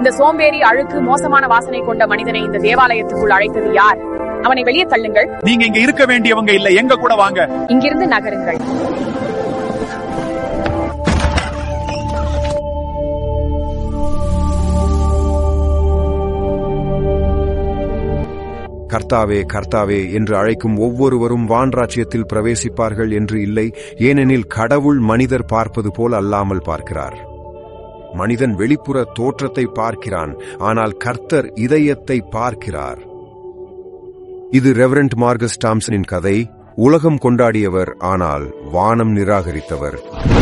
இந்த சோம்பேறி அழுக்கு மோசமான வாசனை கொண்ட மனிதனை இந்த தேவாலயத்துக்குள் அழைத்தது யார் அவனை வெளியே தள்ளுங்கள் நீங்க இங்க இருக்க வேண்டியவங்க இல்ல எங்க கூட வாங்க இங்கிருந்து நகருங்கள் கர்த்தாவே கர்த்தாவே என்று அழைக்கும் ஒவ்வொருவரும் வான்ராஜ்யத்தில் பிரவேசிப்பார்கள் என்று இல்லை ஏனெனில் கடவுள் மனிதர் பார்ப்பது போல் அல்லாமல் பார்க்கிறார் மனிதன் வெளிப்புற தோற்றத்தை பார்க்கிறான் ஆனால் கர்த்தர் இதயத்தை பார்க்கிறார் இது ரெவரண்ட் மார்கஸ் டாம்சனின் கதை உலகம் கொண்டாடியவர் ஆனால் வானம் நிராகரித்தவர்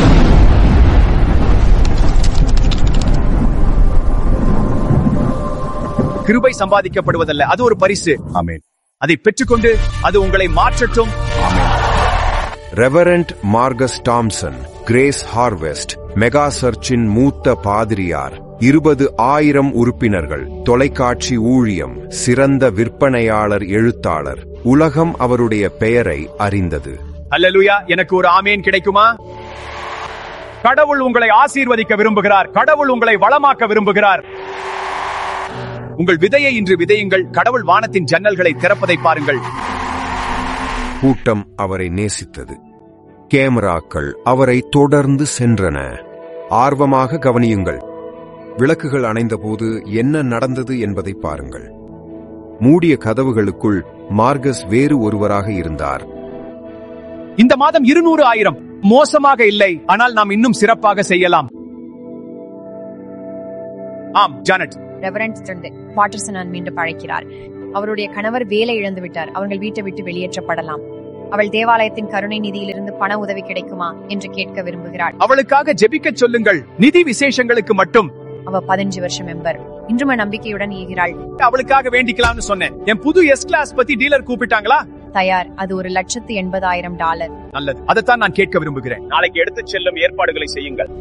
கிருபை சம்பாதிக்கப்படுவதல்ல அது ஒரு பரிசு ஆமென் அதை பெற்றுக்கொண்டு அது உங்களை மாற்றட்டும் amen reverend Marcus Thomson Grace Harvest Mega சர்ச்சின் மூத்த பாதிரியார் இருபது ஆயிரம் உறுப்பினர்கள் தொலைக்காட்சி ஊழியம் சிறந்த விற்பனையாளர் எழுத்தாளர் உலகம் அவருடைய பெயரை அறிந்தது அல்லேலூயா எனக்கு ஒரு ஆமேன் கிடைக்குமா கடவுள் உங்களை ஆசீர்வதிக்க விரும்புகிறார் கடவுள் உங்களை வளமாக்க விரும்புகிறார் உங்கள் விதையை இன்று விதையுங்கள் கடவுள் வானத்தின் ஜன்னல்களை திறப்பதை பாருங்கள் கூட்டம் அவரை நேசித்தது கேமராக்கள் அவரை தொடர்ந்து சென்றன ஆர்வமாக கவனியுங்கள் விளக்குகள் அணைந்தபோது என்ன நடந்தது என்பதை பாருங்கள் மூடிய கதவுகளுக்குள் மார்கஸ் வேறு ஒருவராக இருந்தார் இந்த மாதம் இருநூறு ஆயிரம் மோசமாக இல்லை ஆனால் நாம் இன்னும் சிறப்பாக செய்யலாம் ஆம் ஜானட் ரெவரண்ட் திருந்து வாட்டர்சன் மீண்டும் அழைக்கிறார் அவருடைய கணவர் வேலை இழந்து விட்டார் அவர்கள் வீட்டை விட்டு வெளியேற்றப்படலாம் அவள் தேவாலயத்தின் கருணை நிதியிலிருந்து பண உதவி கிடைக்குமா என்று கேட்க விரும்புகிறாள் அவளுக்காக ஜெபிக்கச் சொல்லுங்கள் நிதி விசேஷங்களுக்கு மட்டும் அவ பதினஞ்சு வருஷம் மெம்பர் இன்றும் நம்பிக்கையுடன் ஈகிறாள் அவளுக்காக வேண்டிக்கலாம்னு சொன்னேன் என் புது எஸ் கிளாஸ் பத்தி டீலர் கூப்பிட்டாங்களா தயார் அது ஒரு லட்சத்து எண்பதாயிரம் டாலர் நல்லது அதைத்தான் நான் கேட்க விரும்புகிறேன் நாளைக்கு எடுத்துச் செல்லும் ஏற்பாடுகளை செய்யுங்கள்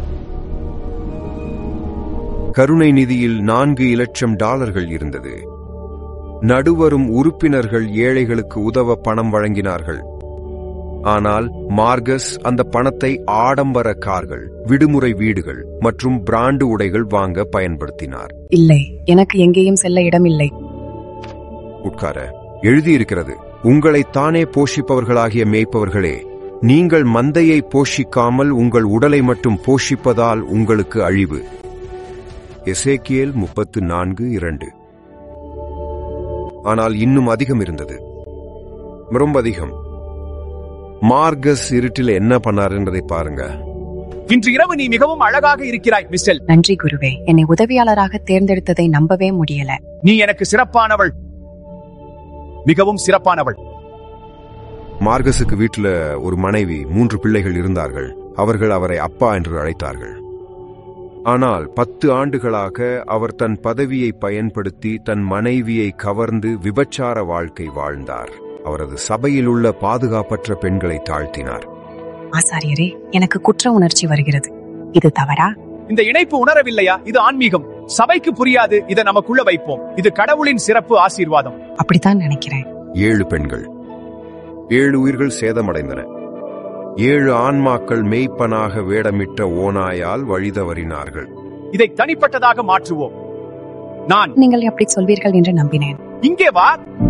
கருணை நிதியில் நான்கு இலட்சம் டாலர்கள் இருந்தது நடுவரும் உறுப்பினர்கள் ஏழைகளுக்கு உதவ பணம் வழங்கினார்கள் ஆனால் மார்கஸ் அந்த பணத்தை ஆடம்பர கார்கள் விடுமுறை வீடுகள் மற்றும் பிராண்டு உடைகள் வாங்க பயன்படுத்தினார் இல்லை எனக்கு எங்கேயும் செல்ல இடமில்லை உட்கார எழுதியிருக்கிறது உங்களை தானே போஷிப்பவர்களாகிய மேய்ப்பவர்களே நீங்கள் மந்தையை போஷிக்காமல் உங்கள் உடலை மட்டும் போஷிப்பதால் உங்களுக்கு அழிவு எசேக்கியேல் முப்பத்து நான்கு இரண்டு ஆனால் இன்னும் அதிகம் இருந்தது ரொம்ப அதிகம் மார்கஸ் இருட்டில் என்ன பண்ணார் என்பதை பாருங்க இன்று இரவு நீ மிகவும் அழகாக இருக்கிறாய் மிஸ்டல் நன்றி குருவே என்னை உதவியாளராக தேர்ந்தெடுத்ததை நம்பவே முடியல நீ எனக்கு சிறப்பானவள் மிகவும் சிறப்பானவள் மார்கஸுக்கு வீட்டில் ஒரு மனைவி மூன்று பிள்ளைகள் இருந்தார்கள் அவர்கள் அவரை அப்பா என்று அழைத்தார்கள் ஆனால் பத்து ஆண்டுகளாக அவர் தன் பதவியை பயன்படுத்தி தன் மனைவியை கவர்ந்து விபச்சார வாழ்க்கை வாழ்ந்தார் அவரது சபையில் உள்ள பாதுகாப்பற்ற பெண்களை தாழ்த்தினார் ஆசாரியரே எனக்கு குற்ற உணர்ச்சி வருகிறது இது தவறா இந்த இணைப்பு உணரவில்லையா இது ஆன்மீகம் சபைக்கு புரியாது இதை நமக்குள்ள வைப்போம் இது கடவுளின் சிறப்பு ஆசீர்வாதம் அப்படித்தான் நினைக்கிறேன் ஏழு பெண்கள் ஏழு உயிர்கள் சேதமடைந்தன ஏழு ஆன்மாக்கள் மெய்ப்பனாக வேடமிட்ட ஓனாயால் வழிதவறினார்கள் இதை தனிப்பட்டதாக மாற்றுவோம் நான் நீங்கள் அப்படி சொல்வீர்கள் என்று நம்பினேன் இங்கே வா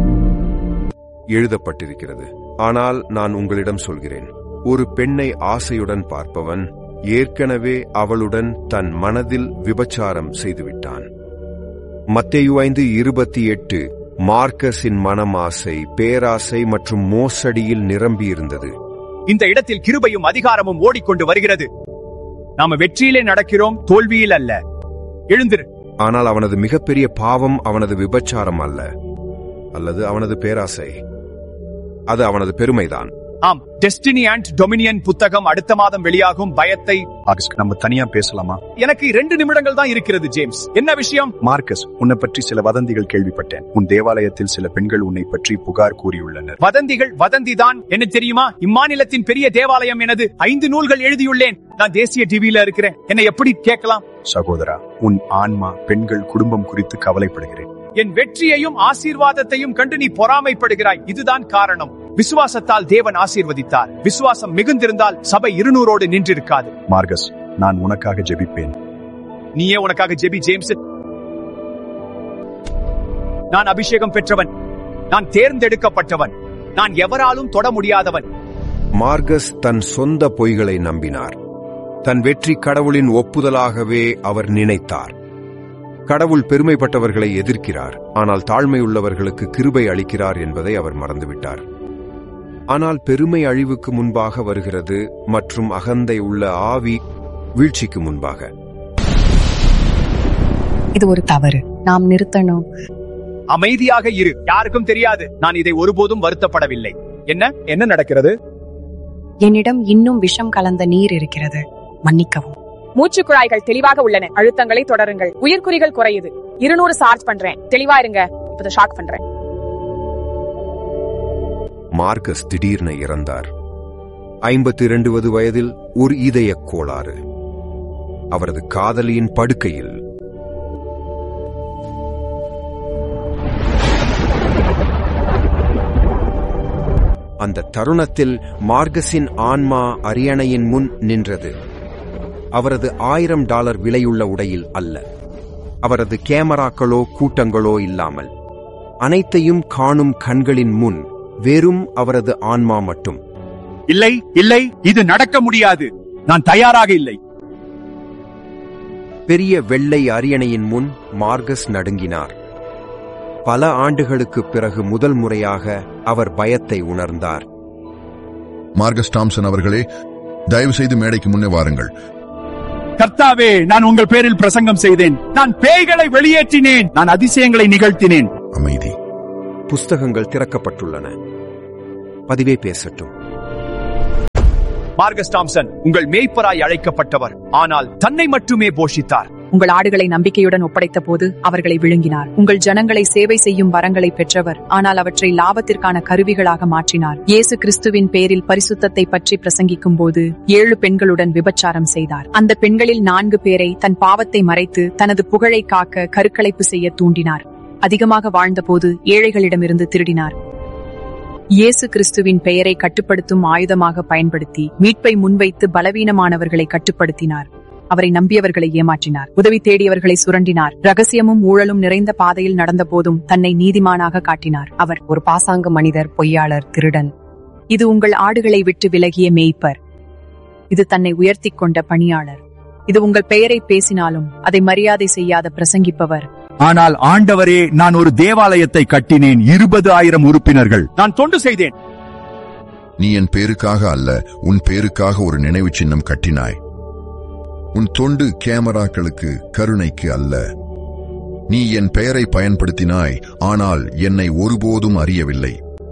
எழுதப்பட்டிருக்கிறது ஆனால் நான் உங்களிடம் சொல்கிறேன் ஒரு பெண்ணை ஆசையுடன் பார்ப்பவன் ஏற்கனவே அவளுடன் தன் மனதில் விபச்சாரம் செய்துவிட்டான் மத்தேயு ஐந்து இருபத்தி எட்டு மார்க்கஸின் மனமாசை பேராசை மற்றும் மோசடியில் நிரம்பியிருந்தது இந்த இடத்தில் கிருபையும் அதிகாரமும் ஓடிக்கொண்டு வருகிறது நாம வெற்றியிலே நடக்கிறோம் தோல்வியில் அல்ல எழுந்திரு ஆனால் அவனது மிகப்பெரிய பாவம் அவனது விபச்சாரம் அல்ல அல்லது அவனது பேராசை அது அவனது பெருமைதான் ஆம் டெஸ்டினி அண்ட் டொமினியன் புத்தகம் அடுத்த மாதம் வெளியாகும் பயத்தை ஆகஸ்ட் நம்ம தனியா பேசலாமா எனக்கு இரண்டு நிமிடங்கள் தான் இருக்கிறது ஜேம்ஸ் என்ன விஷயம் மார்க்கஸ் உன்னை பற்றி சில வதந்திகள் கேள்விப்பட்டேன் உன் தேவாலயத்தில் சில பெண்கள் உன்னை பற்றி புகார் கூறியுள்ளனர் வதந்திகள் வதந்திதான் என்ன தெரியுமா இம்மாநிலத்தின் பெரிய தேவாலயம் எனது ஐந்து நூல்கள் எழுதியுள்ளேன் நான் தேசிய டிவியில இருக்கிறேன் என்னை எப்படி கேட்கலாம் சகோதரா உன் ஆன்மா பெண்கள் குடும்பம் குறித்து கவலைப்படுகிறேன் என் வெற்றியையும் ஆசீர்வாதத்தையும் கண்டு நீ பொறாமைப்படுகிறாய் இதுதான் காரணம் விசுவாசத்தால் தேவன் ஆசீர்வதித்தார் விசுவாசம் மிகுந்திருந்தால் சபை இருநூறோடு நின்றிருக்காது மார்கஸ் நான் உனக்காக ஜெபிப்பேன் நீயே உனக்காக ஜெபி ஜேம்ஸ் நான் அபிஷேகம் பெற்றவன் நான் தேர்ந்தெடுக்கப்பட்டவன் நான் எவராலும் தொட முடியாதவன் மார்கஸ் தன் சொந்த பொய்களை நம்பினார் தன் வெற்றி கடவுளின் ஒப்புதலாகவே அவர் நினைத்தார் கடவுள் பெருமைப்பட்டவர்களை எதிர்க்கிறார் ஆனால் தாழ்மையுள்ளவர்களுக்கு கிருபை அளிக்கிறார் என்பதை அவர் மறந்துவிட்டார் ஆனால் பெருமை அழிவுக்கு முன்பாக வருகிறது மற்றும் அகந்தை உள்ள ஆவி வீழ்ச்சிக்கு முன்பாக இது ஒரு தவறு நாம் நிறுத்தணும் அமைதியாக இரு யாருக்கும் தெரியாது நான் இதை ஒருபோதும் வருத்தப்படவில்லை என்ன என்ன நடக்கிறது என்னிடம் இன்னும் விஷம் கலந்த நீர் இருக்கிறது மன்னிக்கவும் மூச்சு குழாய்கள் தெளிவாக உள்ளன அழுத்தங்களை தொடருங்கள் உயிர்க்குறிகள் குறையுது இருநூறு சார்ஜ் பண்றேன் தெளிவா இருங்க இப்ப ஷாக் பண்றேன் மார்கஸ் திடீர்னு இறந்தார் ஐம்பத்தி இரண்டுவது வயதில் ஒரு இதயக் கோளாறு அவரது காதலியின் படுக்கையில் அந்த தருணத்தில் மார்கஸின் ஆன்மா அரியணையின் முன் நின்றது அவரது ஆயிரம் டாலர் விலையுள்ள உடையில் அல்ல அவரது கேமராக்களோ கூட்டங்களோ இல்லாமல் அனைத்தையும் காணும் கண்களின் முன் வெறும் அவரது ஆன்மா மட்டும் இல்லை இல்லை இது நடக்க முடியாது நான் தயாராக இல்லை பெரிய வெள்ளை அரியணையின் முன் மார்கஸ் நடுங்கினார் பல ஆண்டுகளுக்குப் பிறகு முதல் முறையாக அவர் பயத்தை உணர்ந்தார் மார்கஸ் டாம்சன் அவர்களே தயவு செய்து மேடைக்கு முன்னே வாருங்கள் கர்த்தாவே நான் உங்கள் பேரில் பிரசங்கம் செய்தேன் நான் பேய்களை வெளியேற்றினேன் நான் அதிசயங்களை நிகழ்த்தினேன் அமைதி புஸ்தகங்கள் திறக்கப்பட்டுள்ளன பதிவே பேசட்டும் மார்கஸ் டாம்சன் உங்கள் மேய்ப்பராய் அழைக்கப்பட்டவர் ஆனால் தன்னை மட்டுமே போஷித்தார் உங்கள் ஆடுகளை நம்பிக்கையுடன் ஒப்படைத்த போது அவர்களை விழுங்கினார் உங்கள் ஜனங்களை சேவை செய்யும் வரங்களை பெற்றவர் ஆனால் அவற்றை லாபத்திற்கான கருவிகளாக மாற்றினார் இயேசு கிறிஸ்துவின் பேரில் பரிசுத்தத்தை பற்றி பிரசங்கிக்கும் போது ஏழு பெண்களுடன் விபச்சாரம் செய்தார் அந்த பெண்களில் நான்கு பேரை தன் பாவத்தை மறைத்து தனது புகழை காக்க கருக்கலைப்பு செய்ய தூண்டினார் அதிகமாக வாழ்ந்தபோது ஏழைகளிடமிருந்து திருடினார் இயேசு கிறிஸ்துவின் பெயரை கட்டுப்படுத்தும் ஆயுதமாக பயன்படுத்தி மீட்பை முன்வைத்து பலவீனமானவர்களை கட்டுப்படுத்தினார் அவரை நம்பியவர்களை ஏமாற்றினார் உதவி தேடியவர்களை சுரண்டினார் ரகசியமும் ஊழலும் நிறைந்த பாதையில் நடந்த போதும் தன்னை நீதிமானாக காட்டினார் அவர் ஒரு பாசாங்கு மனிதர் பொய்யாளர் திருடன் இது உங்கள் ஆடுகளை விட்டு விலகிய மேய்ப்பர் இது தன்னை உயர்த்திக் கொண்ட பணியாளர் இது உங்கள் பெயரை பேசினாலும் அதை மரியாதை செய்யாத பிரசங்கிப்பவர் ஆனால் ஆண்டவரே நான் ஒரு தேவாலயத்தை கட்டினேன் இருபது ஆயிரம் உறுப்பினர்கள் நான் தொண்டு செய்தேன் நீ என் பேருக்காக அல்ல உன் பேருக்காக ஒரு நினைவு சின்னம் கட்டினாய் உன் தொண்டு கேமராக்களுக்கு கருணைக்கு அல்ல நீ என் பெயரை பயன்படுத்தினாய் ஆனால் என்னை ஒருபோதும் அறியவில்லை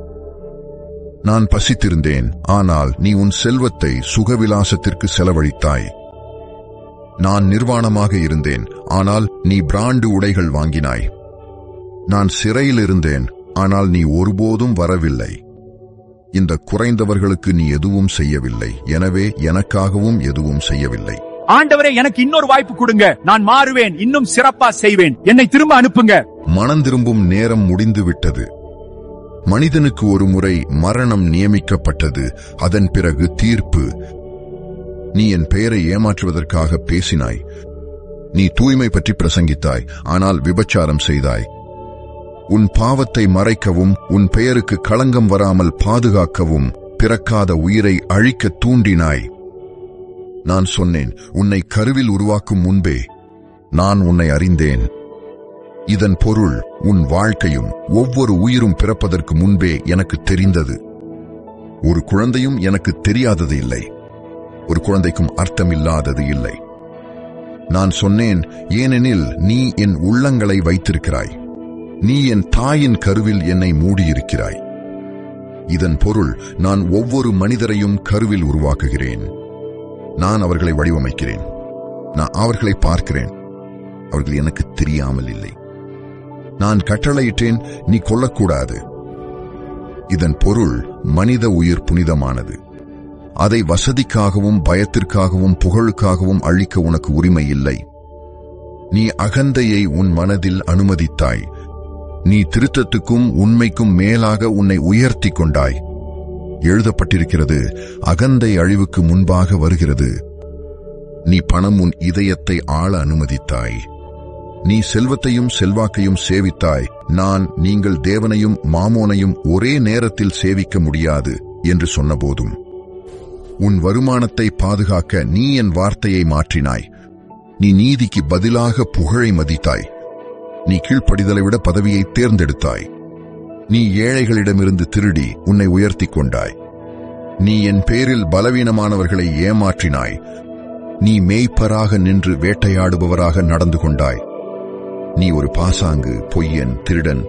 நான் பசித்திருந்தேன் ஆனால் நீ உன் செல்வத்தை சுகவிலாசத்திற்கு செலவழித்தாய் நான் நிர்வாணமாக இருந்தேன் ஆனால் நீ பிராண்டு உடைகள் வாங்கினாய் நான் சிறையில் இருந்தேன் ஆனால் நீ ஒருபோதும் வரவில்லை இந்த குறைந்தவர்களுக்கு நீ எதுவும் செய்யவில்லை எனவே எனக்காகவும் எதுவும் செய்யவில்லை ஆண்டவரே எனக்கு இன்னொரு வாய்ப்பு கொடுங்க நான் மாறுவேன் இன்னும் சிறப்பா செய்வேன் என்னை திரும்ப அனுப்புங்க மனம் திரும்பும் நேரம் முடிந்து விட்டது மனிதனுக்கு ஒரு முறை மரணம் நியமிக்கப்பட்டது அதன் பிறகு தீர்ப்பு நீ என் பெயரை ஏமாற்றுவதற்காக பேசினாய் நீ தூய்மை பற்றி பிரசங்கித்தாய் ஆனால் விபச்சாரம் செய்தாய் உன் பாவத்தை மறைக்கவும் உன் பெயருக்கு களங்கம் வராமல் பாதுகாக்கவும் பிறக்காத உயிரை அழிக்க தூண்டினாய் நான் சொன்னேன் உன்னை கருவில் உருவாக்கும் முன்பே நான் உன்னை அறிந்தேன் இதன் பொருள் உன் வாழ்க்கையும் ஒவ்வொரு உயிரும் பிறப்பதற்கு முன்பே எனக்கு தெரிந்தது ஒரு குழந்தையும் எனக்கு தெரியாதது இல்லை ஒரு குழந்தைக்கும் அர்த்தமில்லாதது இல்லை நான் சொன்னேன் ஏனெனில் நீ என் உள்ளங்களை வைத்திருக்கிறாய் நீ என் தாயின் கருவில் என்னை மூடியிருக்கிறாய் இதன் பொருள் நான் ஒவ்வொரு மனிதரையும் கருவில் உருவாக்குகிறேன் நான் அவர்களை வடிவமைக்கிறேன் நான் அவர்களை பார்க்கிறேன் அவர்கள் எனக்கு தெரியாமல் இல்லை நான் கட்டளையிட்டேன் நீ கொல்லக்கூடாது இதன் பொருள் மனித உயிர் புனிதமானது அதை வசதிக்காகவும் பயத்திற்காகவும் புகழுக்காகவும் அழிக்க உனக்கு உரிமை இல்லை நீ அகந்தையை உன் மனதில் அனுமதித்தாய் நீ திருத்தத்துக்கும் உண்மைக்கும் மேலாக உன்னை உயர்த்தி கொண்டாய் எழுதப்பட்டிருக்கிறது அகந்தை அழிவுக்கு முன்பாக வருகிறது நீ பணம் உன் இதயத்தை ஆள அனுமதித்தாய் நீ செல்வத்தையும் செல்வாக்கையும் சேவித்தாய் நான் நீங்கள் தேவனையும் மாமோனையும் ஒரே நேரத்தில் சேவிக்க முடியாது என்று சொன்னபோதும் உன் வருமானத்தை பாதுகாக்க நீ என் வார்த்தையை மாற்றினாய் நீ நீதிக்கு பதிலாக புகழை மதித்தாய் நீ கீழ்ப்படிதலை விட பதவியை தேர்ந்தெடுத்தாய் நீ ஏழைகளிடமிருந்து திருடி உன்னை உயர்த்திக் கொண்டாய் நீ என் பேரில் பலவீனமானவர்களை ஏமாற்றினாய் நீ மேய்ப்பராக நின்று வேட்டையாடுபவராக நடந்து கொண்டாய் நீ ஒரு பாசாங்கு பொய்யன் திருடன்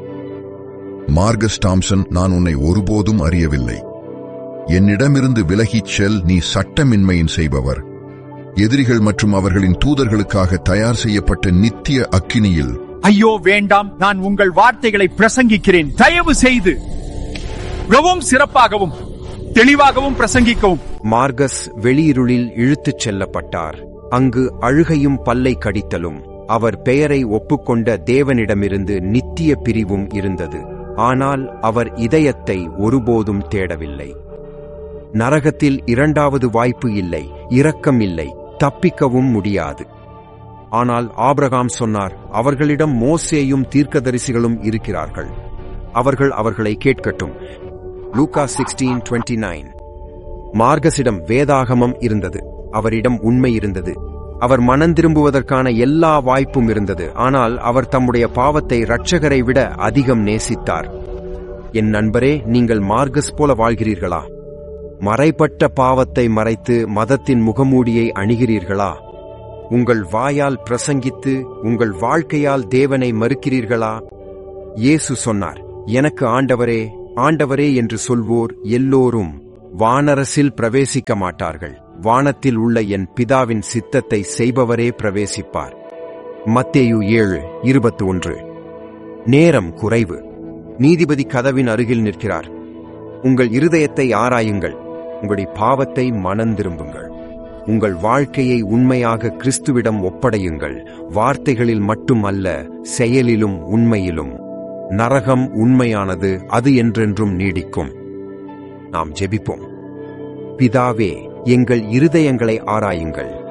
மார்கஸ் டாம்சன் நான் உன்னை ஒருபோதும் அறியவில்லை என்னிடமிருந்து விலகிச் செல் நீ சட்டமின்மையின் செய்பவர் எதிரிகள் மற்றும் அவர்களின் தூதர்களுக்காக தயார் செய்யப்பட்ட நித்திய அக்கினியில் ஐயோ வேண்டாம் நான் உங்கள் வார்த்தைகளை பிரசங்கிக்கிறேன் தயவு செய்து மிகவும் சிறப்பாகவும் தெளிவாகவும் பிரசங்கிக்கவும் மார்கஸ் வெளியிருளில் இழுத்துச் செல்லப்பட்டார் அங்கு அழுகையும் பல்லை கடித்தலும் அவர் பெயரை ஒப்புக்கொண்ட தேவனிடமிருந்து நித்திய பிரிவும் இருந்தது ஆனால் அவர் இதயத்தை ஒருபோதும் தேடவில்லை நரகத்தில் இரண்டாவது வாய்ப்பு இல்லை இரக்கம் இல்லை தப்பிக்கவும் முடியாது ஆனால் ஆபிரகாம் சொன்னார் அவர்களிடம் மோசேயும் தீர்க்கதரிசிகளும் இருக்கிறார்கள் அவர்கள் அவர்களை கேட்கட்டும் லூகா சிக்ஸ்டீன் டுவெண்ட்டி நைன் மார்கசிடம் வேதாகமம் இருந்தது அவரிடம் உண்மை இருந்தது அவர் மனந்திரும்புவதற்கான எல்லா வாய்ப்பும் இருந்தது ஆனால் அவர் தம்முடைய பாவத்தை இரட்சகரை விட அதிகம் நேசித்தார் என் நண்பரே நீங்கள் மார்கஸ் போல வாழ்கிறீர்களா மறைப்பட்ட பாவத்தை மறைத்து மதத்தின் முகமூடியை அணிகிறீர்களா உங்கள் வாயால் பிரசங்கித்து உங்கள் வாழ்க்கையால் தேவனை மறுக்கிறீர்களா இயேசு சொன்னார் எனக்கு ஆண்டவரே ஆண்டவரே என்று சொல்வோர் எல்லோரும் வானரசில் பிரவேசிக்க மாட்டார்கள் வானத்தில் உள்ள என் பிதாவின் சித்தத்தை செய்பவரே பிரவேசிப்பார் மத்தேயு ஏழு இருபத்தி ஒன்று நேரம் குறைவு நீதிபதி கதவின் அருகில் நிற்கிறார் உங்கள் இருதயத்தை ஆராயுங்கள் உங்களுடைய பாவத்தை மனந்திரும்புங்கள் உங்கள் வாழ்க்கையை உண்மையாக கிறிஸ்துவிடம் ஒப்படையுங்கள் வார்த்தைகளில் மட்டுமல்ல செயலிலும் உண்மையிலும் நரகம் உண்மையானது அது என்றென்றும் நீடிக்கும் நாம் ஜெபிப்போம் பிதாவே எங்கள் இருதயங்களை ஆராயுங்கள்